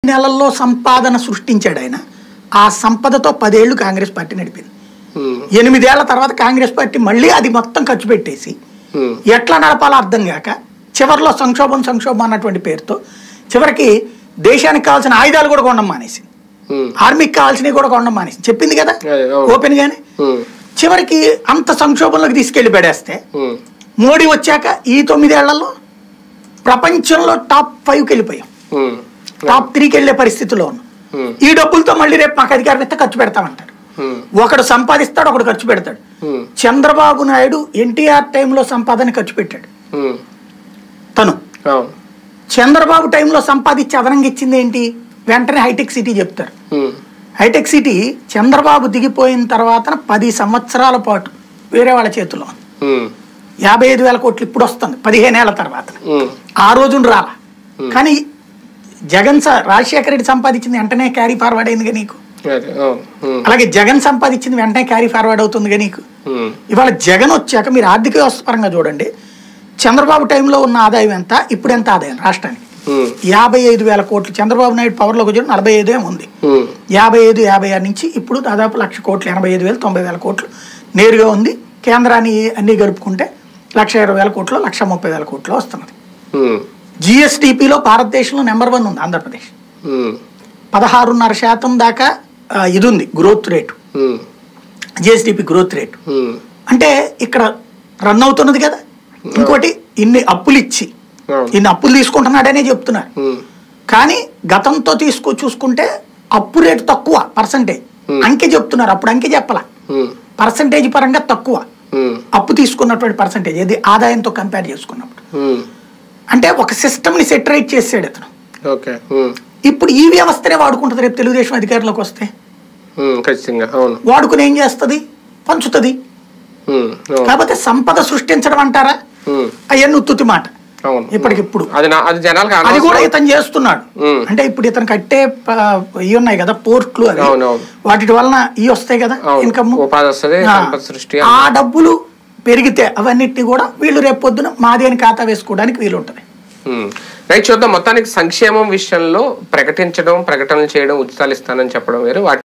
నెలల్లో సంపాదన సృష్టించాడు ఆయన ఆ సంపదతో పదేళ్లు కాంగ్రెస్ పార్టీ నడిపింది ఉమ్, ఎనిమిదేళ్ల తర్వాత కాంగ్రెస్ పార్టీ మళ్ళీ అది మొత్తం ఖర్చు పెట్టేసి ఉమ్, ఎట్లా నడపాలో అర్థం కాక చివరిలో సంక్షోభం సంక్షోభం అన్నటువంటి పేరుతో చివరికి దేశానికి కావాల్సిన ఆయుధాలు కూడా కొనడం మానేసి ఉమ్, ఆర్మీకి కావాల్సినవి కూడా కొనడం మానేసి చెప్పింది కదా అదే, అవును. ఓపెన్ గానే ఉమ్, చివరికి అంత సంక్షోభంలోకి తీసుకెళ్లి పడేస్తే ఉమ్, మోడీ వచ్చాక ఈ తొమ్మిదేళ్లలో ప్రపంచంలో టాప్ ఫైవ్కి వెళ్ళిపోయాం ఉమ్, టాప్ త్రీకి వెళ్ళే పరిస్థితిలో ఉన్నాం ఉమ్, ఈ డబ్బులతో మళ్ళీ రేపు మాకు అధికారం ఇస్తే ఖర్చు పెడతామంటారు ఉమ్, ఒకడు సంపాదిస్తాడు ఒకడు ఖర్చు పెడతాడు ఉమ్, చంద్రబాబు నాయుడు ఎన్టీఆర్ టైంలో సంపాదన ఖర్చు పెట్టాడు ఉమ్, తను అవును చంద్రబాబు టైంలో సంపాదించి అదనంగా ఇచ్చింది ఏంటి వెంటనే హైటెక్ సిటీ చెప్తారు ఉమ్, హైటెక్ సిటీ చంద్రబాబు దిగిపోయిన తర్వాత పది సంవత్సరాల పాటు వేరే వాళ్ళ చేతిలో ఉంది. ఉమ్, యాభై ఐదు వేల కోట్లు ఇప్పుడు వస్తుంది పదిహేనేళ్ల తర్వాత ఉమ్, ఆ రోజున రాలా కానీ జగన్ స- రాజశేఖర రెడ్డి సంపాదించింది వెంటనే క్యారీ ఫార్వర్డ్ అయిందిగా నీకు అదే అవును ఉమ్, అలాగే జగన్ సంపాదించింది వెంటనే క్యారీ ఫార్వర్డ్ అవుతుందిగా నీకు ఉమ్, ఇవాళ జగన్ వచ్చాక మీరు ఆర్థిక వ్యవస్థ పరంగా చూడండి చంద్రబాబు టైంలో ఉన్న ఆదాయం ఎంత ఇప్పుడు ఎంత ఆదాయం రాష్ట్రానికి ఉమ్, యాభై ఐదు వేల కోట్లు చంద్రబాబు నాయుడు పవర్లోకి వచ్చి నలభై ఐదు ఏమో ఉంది ఉమ్, యాభై ఐదు యాభై ఆరు నుంచి ఇప్పుడు దాదాపు లక్ష కోట్లు ఎనభై ఐదు వేలు తొంభై వేల కోట్లు నేరుగా ఉంది కేంద్రాన్ని అన్ని కలుపుకుంటే లక్ష ఇరవై వేల కోట్లు లక్ష ముప్పై వేల కోట్లు వస్తున్నది ఉమ్, జిఎస్డిపిలో భారతదేశంలో నెంబర్ వన్ ఉంది ఆంధ్రప్రదేశ్ ఉమ్, పదహారున్నర శాతం దాకా ఆ, ఇది ఉంది గ్రోత్ రేటు ఉమ్, జిఎస్డిపి గ్రోత్ రేటు ఉమ్, అంటే ఇక్కడ రన్ అవుతున్నది కదా ఇంకోటి ఇన్ని అప్పులు ఇచ్చి అవును ఇన్ని అప్పులు తీసుకుంటున్నాడనే చెప్తున్నారు ఉమ్, కానీ గతంతో తీసుకో చూసుకుంటే అప్పు రేటు తక్కువ పర్సంటేజ్ అంకె చెప్తున్నారు అప్పుడు అంకె చెప్పాల ఉమ్, పర్సంటేజ్ పరంగా తక్కువ ఉమ్, అప్పు తీసుకున్నటువంటి పర్సంటేజ్ ఇది ఆదాయంతో కంపేర్ చేసుకున్నప్పుడు ఉమ్, అంటే ఒక సిస్టమ్ని సెటరేట్ చేసాడు అతను ఓకే ఉమ్, ఇప్పుడు ఈ వ్యవస్థనే వాడుకుంటుంది రేపు తెలుగుదేశం అధికారంలోకి వస్తే ఉమ్, ఖచ్చితంగా అవును వాడుకుని ఏం చేస్తుంది పంచుతుంది ఉమ్, అవును కాకపోతే సంపద సృష్టించడం అంటారా ఉమ్, అవన్నీ ఉత్తుతి మాట అవును ఇప్పటికిప్పుడు అది నా అది జనాలకు అది కూడా అనవసరం. ఇతను చేస్తున్నాడు ఉమ్. అంటే ఇప్పుడు ఇతను కట్టే ప- ఇవి ఉన్నాయి కదా పోర్ట్లు అవి అవునవును. వాటి వలన ఇవి వస్తాయి కదా అవును. ఇన్కమ్ ఉపాధి వస్తది, సంపద సృష్టి ఆ డబ్బులు పెరిగితే అవన్నిటిని కూడా వీళ్ళు రేపు పొద్దున మాది అని ఖాతా వేసుకోవడానికి వీలు ఉంటుంది ఉమ్. రైట్ చూద్దాం మొత్తానికి సంక్షేమం విషయంలో ప్రకటించడం ప్రకటనలు చేయడం ఉచితాలు ఇస్తానని చెప్పడం వేరు వాటి